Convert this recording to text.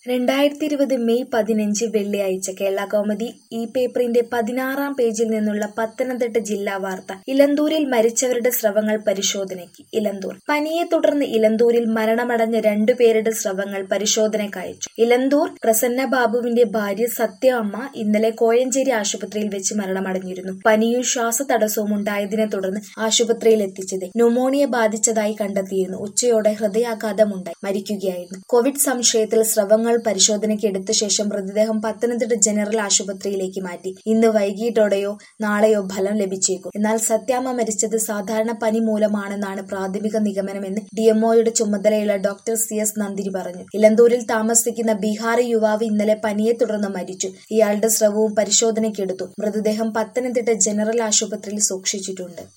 രണ്ടായിരത്തി ഇരുപത് മെയ് പതിനഞ്ച് വെള്ളിയാഴ്ച കേരള കൗമുദി ഈ പേപ്പറിന്റെ പതിനാറാം പേജിൽ നിന്നുള്ള പത്തനംതിട്ട ജില്ലാ വാർത്ത ഇലന്തൂരിൽ മരിച്ചവരുടെ സ്രവങ്ങൾ പരിശോധനയ്ക്ക് ഇലന്തൂർ പനിയെ തുടർന്ന് ഇലന്തൂരിൽ മരണമടഞ്ഞ രണ്ടുപേരുടെ സ്രവങ്ങൾ പരിശോധനയ്ക്ക് അയച്ചു ഇലന്തൂർ പ്രസന്ന ബാബുവിന്റെ ഭാര്യ സത്യ അമ്മ ഇന്നലെ കോയഞ്ചേരി ആശുപത്രിയിൽ വെച്ച് മരണമടഞ്ഞിരുന്നു പനിയും ശ്വാസതടസ്സവും ഉണ്ടായതിനെ തുടർന്ന് ആശുപത്രിയിൽ എത്തിച്ചത് ന്യൂമോണിയ ബാധിച്ചതായി കണ്ടെത്തിയിരുന്നു ഉച്ചയോടെ ഹൃദയാഘാതമുണ്ടായി മരിക്കുകയായിരുന്നു കോവിഡ് സംശയത്തിൽ സ്രവങ്ങൾ പരിശോധനയ്ക്ക് എടുത്ത ശേഷം മൃതദേഹം പത്തനംതിട്ട ജനറൽ ആശുപത്രിയിലേക്ക് മാറ്റി ഇന്ന് വൈകിട്ടോടെയോ നാളെയോ ഫലം ലഭിച്ചേക്കും എന്നാൽ സത്യാമ്മ മരിച്ചത് സാധാരണ പനി മൂലമാണെന്നാണ് പ്രാഥമിക നിഗമനമെന്ന് ഡിഎംഒയുടെ ചുമതലയുള്ള ഡോക്ടർ സി എസ് നന്ദിനി പറഞ്ഞു ഇലന്തൂരിൽ താമസിക്കുന്ന ബീഹാറി യുവാവ് ഇന്നലെ പനിയെ തുടർന്ന് മരിച്ചു ഇയാളുടെ സ്രവവും പരിശോധനയ്ക്കെടുത്തു മൃതദേഹം പത്തനംതിട്ട ജനറൽ ആശുപത്രിയിൽ സൂക്ഷിച്ചിട്ടുണ്ട്